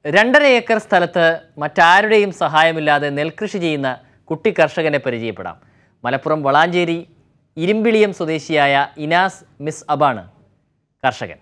രണ്ടര ഏക്കർ സ്ഥലത്ത് മറ്റാരുടെയും സഹായമില്ലാതെ നെൽകൃഷി ചെയ്യുന്ന കുട്ടി കർഷകനെ പരിചയപ്പെടാം മലപ്പുറം വളാഞ്ചേരി ഇരുമ്പിളിയം സ്വദേശിയായ ഇനാസ് മിസ് അബാണ് കർഷകൻ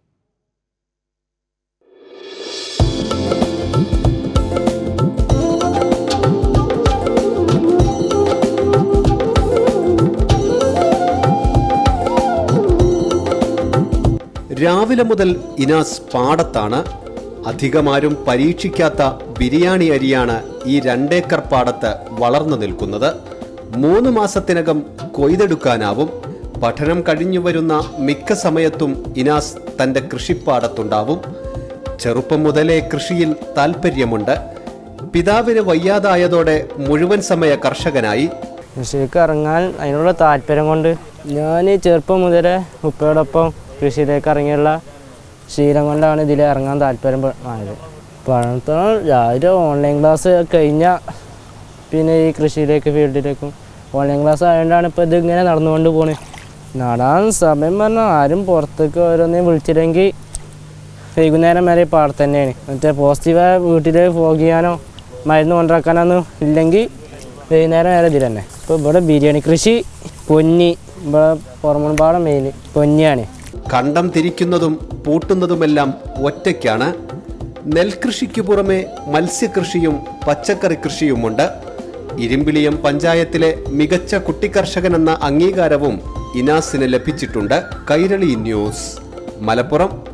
രാവിലെ മുതൽ ഇനാസ് പാടത്താണ് അധികമാരും പരീക്ഷിക്കാത്ത ബിരിയാണി അരിയാണ് ഈ രണ്ടേക്കർ പാടത്ത് വളർന്നു നിൽക്കുന്നത് മൂന്ന് മാസത്തിനകം കൊയ്തെടുക്കാനാവും പഠനം കഴിഞ്ഞു വരുന്ന മിക്ക സമയത്തും ഇനാസ് തന്റെ കൃഷിപ്പാടത്തുണ്ടാവും ചെറുപ്പം മുതലേ കൃഷിയിൽ താൽപ്പര്യമുണ്ട് പിതാവിന് വയ്യാതായതോടെ മുഴുവൻ സമയ കർഷകനായി കൃഷിക്ക് ഇറങ്ങാൻ അതിനുള്ള താല്പര്യം കൊണ്ട് ഞാൻ ചെറുപ്പം മുതലേ ഉപ്പയോടൊപ്പം കൃഷിയിലേക്ക് ഇറങ്ങിയുള്ള ശീലം കൊണ്ടാണ് ഇതിൽ ഇറങ്ങാൻ താല്പര്യം പ- ആയത് പഠനത്തോളം രാവിലെ ഓൺലൈൻ ക്ലാസ് കഴിഞ്ഞാൽ പിന്നെ ഈ കൃഷിയിലേക്ക് ഫീൽഡിലേക്കും ഓൺലൈൻ ക്ലാസ് ആയതുകൊണ്ടാണ് ഇപ്പോൾ ഇത് ഇങ്ങനെ നടന്നുകൊണ്ട് പോണത് നടാൻ സമയം പറഞ്ഞാൽ ആരും പുറത്തേക്ക് ഓരോന്നേയും വിളിച്ചില്ലെങ്കിൽ വൈകുന്നേരം വരെ പാടത്ത് തന്നെയാണ് മറ്റേ പോസിറ്റീവായ വീട്ടിലേക്ക് ഫോഗ് ചെയ്യാനോ മരുന്ന് കൊണ്ടിറക്കാനൊന്നും ഇല്ലെങ്കിൽ വൈകുന്നേരം വരെ ഇതിൽ തന്നെ ഇപ്പോൾ ഇവിടെ ബിരിയാണി കൃഷി പൊന്നി ഇവിടെ പുറമൺപാടം മെയിൻ പൊന്നിയാണ് കണ്ടം തിരിക്കുന്നതും പൂട്ടുന്നതുമെല്ലാം ഒറ്റയ്ക്കാണ് നെൽകൃഷിക്ക് പുറമെ മത്സ്യകൃഷിയും പച്ചക്കറി കൃഷിയുമുണ്ട് ഇരുമ്പിളിയം പഞ്ചായത്തിലെ മികച്ച കുട്ടിക്കർഷകനെന്ന അംഗീകാരവും ഇനാസിന് ലഭിച്ചിട്ടുണ്ട് കൈരളി ന്യൂസ് മലപ്പുറം